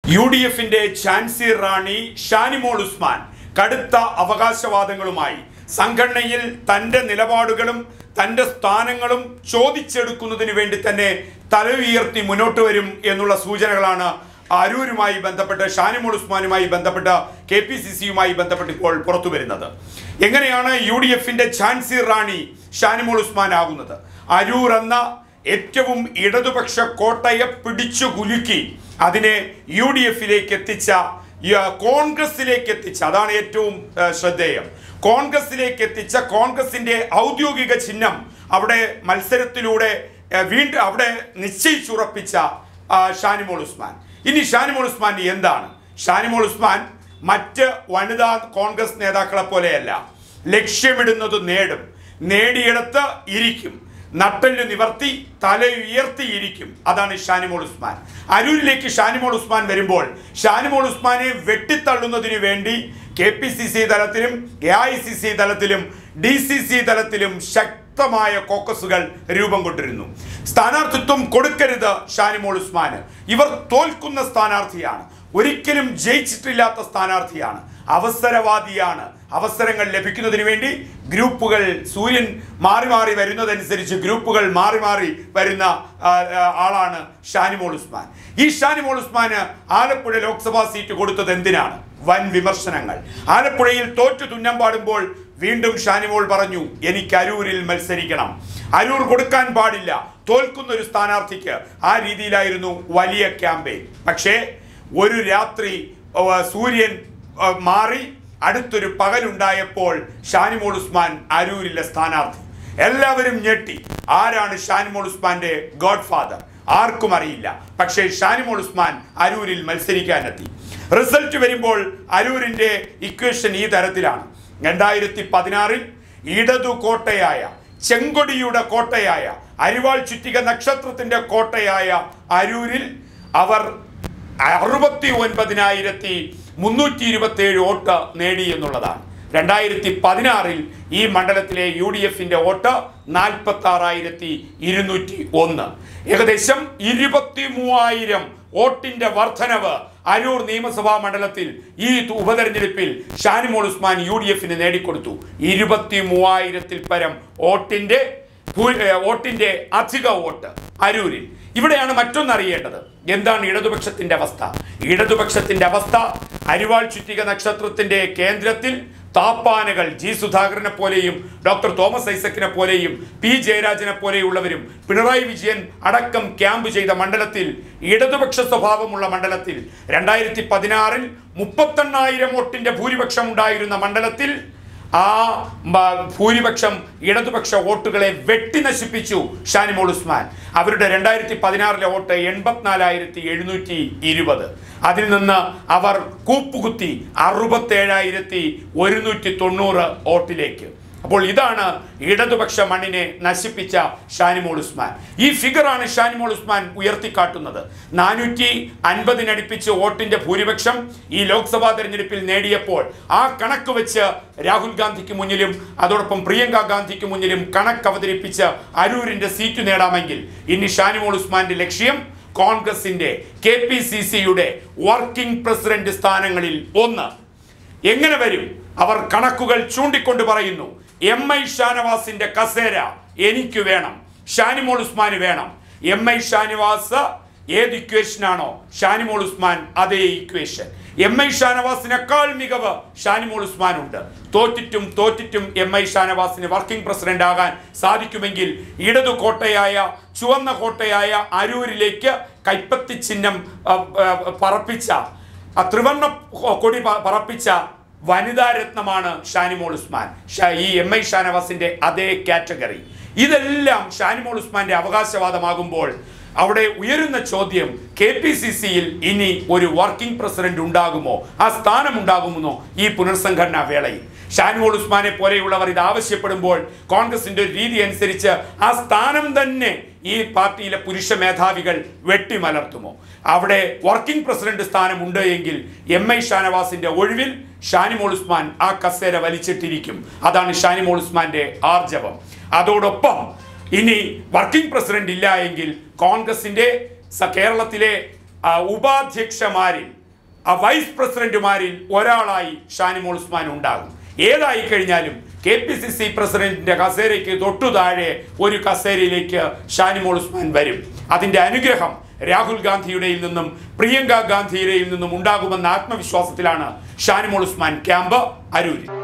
U D എഫിന്റെ ഝാൻസി റാണി ഷാനിമോൾ ഉസ്മാൻ കടുത്ത അവകാശവാദങ്ങളുമായി സംഘടനയിൽ തന്റെ നിലപാടുകളും തന്റെ സ്ഥാനങ്ങളും ചോദിച്ചെടുക്കുന്നതിന് വേണ്ടി തന്നെ തല ഉയർത്തി മുന്നോട്ട് വരും എന്നുള്ള സൂചനകളാണ് അരൂരുമായി ബന്ധപ്പെട്ട് ഷാനിമോൾ ഉസ്മാനുമായി ബന്ധപ്പെട്ട് കെ പി സി സിയുമായി ബന്ധപ്പെട്ട് ഇപ്പോൾ പുറത്തു വരുന്നത് എങ്ങനെയാണ് യു ഡി എഫിന്റെ ഝാൻസി റാണി ഷാനിമോൾ ഉസ്മാൻ ആകുന്നത് അരൂർ എന്ന ഏറ്റവും ഇടതുപക്ഷ കോട്ടയെ പിടിച്ചു കുലുക്കി അതിനെ യു ഡി എഫിലേക്ക് എത്തിച്ച യ- കോൺഗ്രസിലേക്ക് എത്തിച്ച അതാണ് ഏറ്റവും ആ, ശ്രദ്ധേയം കോൺഗ്രസിലേക്ക് എത്തിച്ച കോൺഗ്രസിന്റെ ഔദ്യോഗിക ചിഹ്നം അവിടെ മത്സരത്തിലൂടെ ആ, വീണ്ടും അവിടെ നിശ്ചയിച്ചുറപ്പിച്ച ആ, ഷാനിമോൾ ഉസ്മാൻ ഇനി ഷാനിമോൾ ഉസ്മാൻ എന്താണ് ഷാനിമോൾ ഉസ്മാൻ മറ്റ് വനിതാ കോൺഗ്രസ് നേതാക്കളെ പോലെയല്ല ലക്ഷ്യമിടുന്നത് നേടും നേടിയെടുത്ത് ഇരിക്കും നട്ടല് നിവർത്തി തല ഉയർത്തിയിരിക്കും അതാണ് ഷാനിമോൾ ഉസ്മാൻ അരൂരിലേക്ക് ഷാനിമോൾ ഉസ്മാൻ വരുമ്പോൾ ഷാനിമോൾ ഉസ്മാനെ വെട്ടിത്തള്ളുന്നതിന് വേണ്ടി കെ പി സി സി തലത്തിലും എ ഐ സി സി തലത്തിലും ഡി സി സി തലത്തിലും ശക്തമായ കോക്കസുകൾ രൂപം കൊണ്ടിരുന്നു സ്ഥാനാർത്ഥിത്വം കൊടുക്കരുത് ഷാനിമോൾ ഉസ്മാന് ഇവർ തോൽക്കുന്ന സ്ഥാനാർത്ഥിയാണ് ഒരിക്കലും ജയിച്ചിട്ടില്ലാത്ത സ്ഥാനാർത്ഥിയാണ് അവസരവാദിയാണ് അവസരങ്ങൾ ലഭിക്കുന്നതിന് വേണ്ടി ഗ്രൂപ്പുകൾ സൂര്യൻ മാറി മാറി വരുന്നതനുസരിച്ച് ഗ്രൂപ്പുകൾ മാറി മാറി വരുന്ന ആ, ആ, ആളാണ് ഷാനിമോൾ ഉസ്മാൻ ഈ ഷാനിമോൾ ഉസ്മാന് ആലപ്പുഴ ലോക്സഭാ സീറ്റ് കൊടുത്തത് എന്തിനാണ് വൻ വിമർശനങ്ങൾ ആലപ്പുഴയിൽ തോറ്റു തുന്നം പാടുമ്പോൾ വീണ്ടും ഷാനിമോൾ പറഞ്ഞു എനിക്ക് അരൂരിൽ മത്സരിക്കണം അരൂർ കൊടുക്കാൻ പാടില്ല തോൽക്കുന്ന ഒരു സ്ഥാനാർത്ഥിക്ക് ആ രീതിയിലായിരുന്നു വലിയ ക്യാമ്പയിൻ പക്ഷേ ഒരു രാത്രി ഓ, സൂര്യൻ ഓ, മാറി അടുത്തൊരു പകലുണ്ടായപ്പോൾ ഷാനിമോൾ ഉസ്മാൻ അരൂരിലെ സ്ഥാനാർത്ഥി എല്ലാവരും ഞെട്ടി ആരാണ് ഷാനിമോൾ ഉസ്മാന്റെ ഗോഡ് ഫാദർ ആർക്കും അറിയില്ല പക്ഷേ ഷാനിമോൾ ഉസ്മാൻ അരൂരിൽ മത്സരിക്കാനെത്തി റിസൾട്ട് വരുമ്പോൾ അരൂരിന്റെ ഇക്വേഷൻ ഈ തരത്തിലാണ് രണ്ടായിരത്തി പതിനാറിൽ ഇടതു കോട്ടയായ ചെങ്കൊടിയുടെ കോട്ടയായ അരിവാൾ ചുറ്റിക നക്ഷത്രത്തിന്റെ കോട്ടയായ അരൂരിൽ അവർ അറുപത്തി ഒൻപതിനായിരത്തി മുന്നൂറ്റി ഇരുപത്തി ഏഴ് വോട്ട് നേടി എന്നുള്ളതാണ് രണ്ടായിരത്തി പതിനാറിൽ ഈ മണ്ഡലത്തിലെ യു ഡി എഫിന്റെ വോട്ട് നാൽപ്പത്തി ആറായിരത്തി ഇരുന്നൂറ്റി ഒന്ന് ഏകദേശം ഇരുപത്തി മൂവായിരം വോട്ടിന്റെ വർധനവ് അരൂർ നിയമസഭാ മണ്ഡലത്തിൽ ഈ തു- ഉപതെരഞ്ഞെടുപ്പിൽ ഷാനിമോൾ ഉസ്മാൻ യു ഡി എഫിന് നേടിക്കൊടുത്തു ഇരുപത്തി മൂവായിരത്തിൽ പരം വോട്ടിന്റെ ഭൂ- ഏ, വോട്ടിന്റെ അധിക വോട്ട് അരൂരിൽ ഇവിടെയാണ് മറ്റൊന്നറിയേണ്ടത് എന്താണ് ഇടതുപക്ഷത്തിന്റെ അവസ്ഥ ഇടതുപക്ഷത്തിന്റെ അവസ്ഥ അരിവാൾ ചുറ്റിക നക്ഷത്രത്തിന്റെ കേന്ദ്രത്തിൽ താപ്പാനകൾ ജി സുധാകരനെ പോലെയും ഡോക്ടർ തോമസ് ഐസക്കിനെ പോലെയും പി ജയരാജനെ പോലെയുള്ളവരും പിണറായി വിജയൻ അടക്കം ക്യാമ്പ് ചെയ്ത മണ്ഡലത്തിൽ ഇടതുപക്ഷ സ്വഭാവമുള്ള മണ്ഡലത്തിൽ രണ്ടായിരത്തി പതിനാറിൽ മുപ്പത്തെണ്ണായിരം വോട്ടിന്റെ ഭൂരിപക്ഷം ഉണ്ടായിരുന്ന മണ്ഡലത്തിൽ ആ മ- ഭൂരിപക്ഷം ഇടതുപക്ഷ വോട്ടുകളെ വെട്ടി നശിപ്പിച്ചു ഷാനിമോൾ ഉസ്മാൻ അവരുടെ രണ്ടായിരത്തി പതിനാറിലെ വോട്ട് എൺപത്തിനാലായിരത്തി എഴുന്നൂറ്റി ഇരുപത് അതിൽ നിന്ന് അവർ കൂപ്പുകുത്തി അറുപത്തേഴായിരത്തി ഒരുന്നൂറ്റി തൊണ്ണൂറ് വോട്ടിലേക്ക് അപ്പോൾ ഇതാണ് ഇടതുപക്ഷ മണ്ണിനെ നശിപ്പിച്ച ഷാനിമോൾ ഉസ്മാൻ ഈ ഫിഗറാണ് ഷാനിമോൾ ഉസ്മാൻ ഉയർത്തിക്കാട്ടുന്നത് നാനൂറ്റി അൻപതിനടുപ്പിച്ച് വോട്ടിന്റെ ഭൂരിപക്ഷം ഈ ലോക്സഭാ തെരഞ്ഞെടുപ്പിൽ നേടിയപ്പോൾ ആ കണക്ക് വെച്ച് രാഹുൽ ഗാന്ധിക്ക് മുന്നിലും അതോടൊപ്പം പ്രിയങ്ക ഗാന്ധിക്ക് മുന്നിലും കണക്ക് അവതരിപ്പിച്ച് അരൂരിന്റെ സീറ്റ് നേടാമെങ്കിൽ ഇനി ഷാനിമോൾ ഉസ്മാന്റെ ലക്ഷ്യം കോൺഗ്രസിന്റെ കെ പി സി സിയുടെ വർക്കിംഗ് പ്രസിഡന്റ് സ്ഥാനങ്ങളിൽ ഒന്ന് എങ്ങനെ വരും അവർ കണക്കുകൾ ചൂണ്ടിക്കൊണ്ട് പറയുന്നു എം ഐ ഷാനവാസിന്റെ കസേര എനിക്ക് വേണം ഷാനിമോൾ ഉസ്മാന് വേണം എം ഐ ഷാനിവാസ് ഏത് ഇക്വേഷനാണോ ഷാനിമോൾ ഉസ്മാൻ അതേ ഇക്വേഷൻ എം ഐ ഷാനവാസിനേക്കാൾ മികവ് ഷാനിമോൾ ഉസ്മാൻ ഉണ്ട് തോറ്റിട്ടും തോറ്റിട്ടും എം ഐ ഷാനവാസിന് വർക്കിംഗ് പ്രസിഡന്റ് ആകാൻ സാധിക്കുമെങ്കിൽ ഇടതു കോട്ടയായ ചുവന്ന കോട്ടയായ അരൂരിലേക്ക് കൈപ്പത്തി ചിഹ്നം ആ, ആ, പറപ്പിച്ച ആ ത്രിവർണ്ണ കൊടി പ- പറപ്പിച്ച വനിതാ രത്നമാണ് ഷാനിമോൾ ഉസ്മാൻ ഷ- ഈ എം ഐ ഷാനവാസിന്റെ അതേ കാറ്റഗറി ഇതെല്ലാം ഷാനിമോൾ ഉസ്മാന്റെ അവകാശവാദമാകുമ്പോൾ അവിടെ ഉയരുന്ന ചോദ്യം കെ പി സി സിയിൽ ഇനി ഒരു വർക്കിംഗ് പ്രസിഡന്റ് ഉണ്ടാകുമോ ആ സ്ഥാനം ഉണ്ടാകുമോ ഈ പുനർസംഘടനാ വേളയിൽ ഷാനിമോൾ ഉസ്മാനെ പോലെയുള്ളവർ ഇത് ആവശ്യപ്പെടുമ്പോൾ കോൺഗ്രസിന്റെ ഒരു രീതി അനുസരിച്ച് ആ സ്ഥാനം തന്നെ ഈ പാർട്ടിയിലെ പുരുഷ മേധാവികൾ വെട്ടിമലർത്തുമോ അവിടെ വർക്കിംഗ് പ്രസിഡന്റ് സ്ഥാനം ഉണ്ട് എങ്കിൽ എം ഐ ഷാനവാസിന്റെ ഒഴിവിൽ ഷാനിമോൾ ഉസ്മാൻ ആ കസേര വലിച്ചിട്ടിരിക്കും അതാണ് ഷാനിമോൾ ഉസ്മാന്റെ ആർജവം അതോടൊപ്പം ഇനി വർക്കിംഗ് പ്രസിഡന്റ് ഇല്ല എങ്കിൽ കോൺഗ്രസിന്റെ സ- കേരളത്തിലെ ആ, ഉപാധ്യക്ഷമാരിൽ ആ വൈസ് പ്രസിഡന്റുമാരിൽ ഒരാളായി ഷാനിമോൾ ഉസ്മാൻ ഉണ്ടാകും ഏതായി കഴിഞ്ഞാലും കെ പി സി സി പ്രസിഡന്റിന്റെ കസേരയ്ക്ക് തൊട്ടു താഴെ ഒരു കസേരയിലേക്ക് ഷാനിമോൾ ഉസ്മാൻ വരും അതിന്റെ അനുഗ്രഹം രാഹുൽ ഗാന്ധിയുടെയിൽ നിന്നും പ്രിയങ്ക ഗാന്ധിയുടെയിൽ നിന്നും ഉണ്ടാകുമെന്ന ആത്മവിശ്വാസത്തിലാണ് ഷാനിമോൾ ഉസ്മാൻ ക്യാമ്പ് അരൂരിൽ